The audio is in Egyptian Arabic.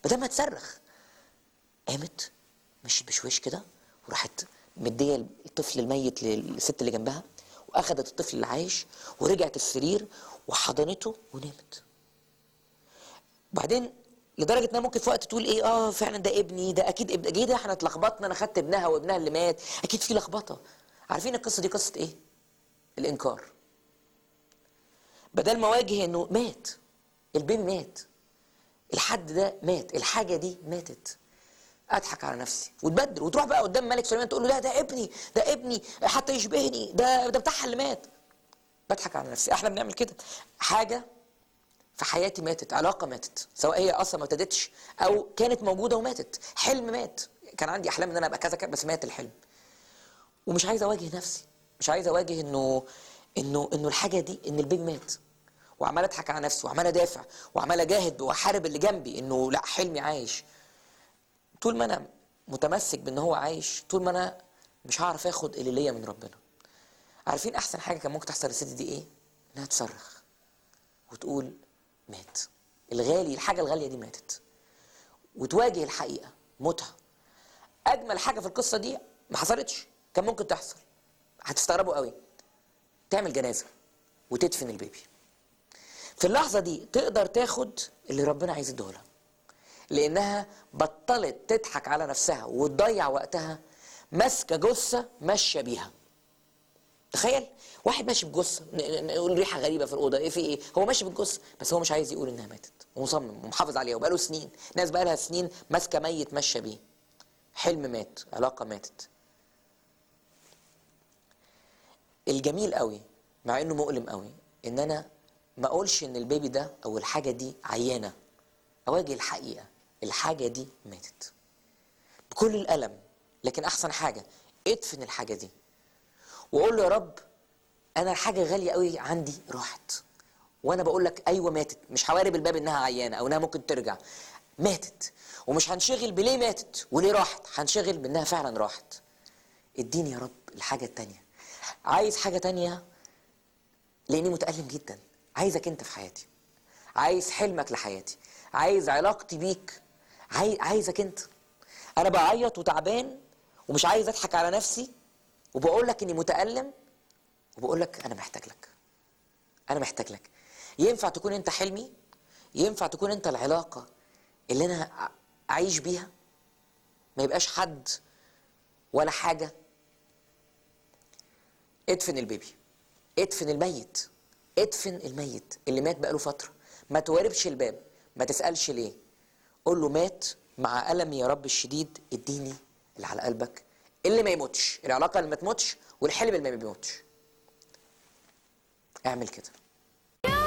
بدل ما تصرخ قامت مشيت بشويش كده وراحت مديه الطفل الميت للست اللي جنبها واخدت الطفل اللي عايش ورجعت السرير وحضنته ونامت وبعدين لدرجه انها ممكن في وقت تقول ايه اه فعلا ده ابني ده اكيد ابن ايه ده احنا اتلخبطنا انا خدت ابنها وابنها اللي مات اكيد في لخبطه عارفين القصه دي قصه ايه الانكار بدل ما اواجه انه مات البيبي مات الحد ده مات الحاجه دي ماتت اضحك على نفسي وتبدل وتروح بقى قدام ملك سليمان تقول له لا ده ابني ده ابني حتى يشبهني ده ده بتاعها اللي مات بضحك على نفسي احنا بنعمل كده حاجه في حياتي ماتت علاقه ماتت سواء هي اصلا ما ابتدتش او كانت موجوده وماتت حلم مات كان عندي احلام ان انا ابقى كذا كذا بس مات الحلم ومش عايز اواجه نفسي مش عايز اواجه انه انه انه الحاجه دي ان البيبي مات وعمال اضحك على نفسي وعمال ادافع وعمال اجاهد واحارب اللي جنبي انه لا حلمي عايش طول ما انا متمسك بان هو عايش طول ما انا مش هعرف اخد اللي ليا من ربنا عارفين احسن حاجه كان ممكن تحصل للست دي ايه انها تصرخ وتقول مات الغالي الحاجه الغاليه دي ماتت وتواجه الحقيقه موتها اجمل حاجه في القصه دي ما حصلتش كان ممكن تحصل هتستغربوا قوي تعمل جنازه وتدفن البيبي في اللحظه دي تقدر تاخد اللي ربنا عايز يديهولها لانها بطلت تضحك على نفسها وتضيع وقتها ماسكه جثه ماشيه بيها تخيل واحد ماشي بجثه ن- نقول ريحه غريبه في الاوضه ايه في ايه هو ماشي بالجثه بس هو مش عايز يقول انها ماتت ومصمم ومحافظ عليها وبقاله سنين ناس بقالها سنين ماسكه ميت ماشيه بيه حلم مات علاقه ماتت الجميل قوي مع انه مؤلم قوي ان انا ما اقولش ان البيبي ده او الحاجه دي عيانه اواجه الحقيقه الحاجه دي ماتت بكل الالم لكن احسن حاجه ادفن الحاجه دي واقول له يا رب انا الحاجه غاليه قوي عندي راحت وانا بقول لك ايوه ماتت مش هوارب الباب انها عيانه او انها ممكن ترجع ماتت ومش هنشغل بليه ماتت وليه راحت هنشغل بانها فعلا راحت اديني يا رب الحاجه التانيه عايز حاجه تانيه لاني متالم جدا عايزك انت في حياتي عايز حلمك لحياتي عايز علاقتي بيك عاي... عايزك انت انا بعيط وتعبان ومش عايز اضحك على نفسي وبقول لك اني متالم وبقول لك انا محتاج لك انا محتاج لك ينفع تكون انت حلمي ينفع تكون انت العلاقه اللي انا ع- اعيش بيها ما يبقاش حد ولا حاجه ادفن البيبي ادفن الميت ادفن الميت اللي مات بقاله فتره ما تواربش الباب ما تسالش ليه قول له مات مع ألمي يا رب الشديد اديني اللي على قلبك اللي ما يموتش العلاقه اللي ما تموتش والحلم اللي ما بيموتش اعمل كده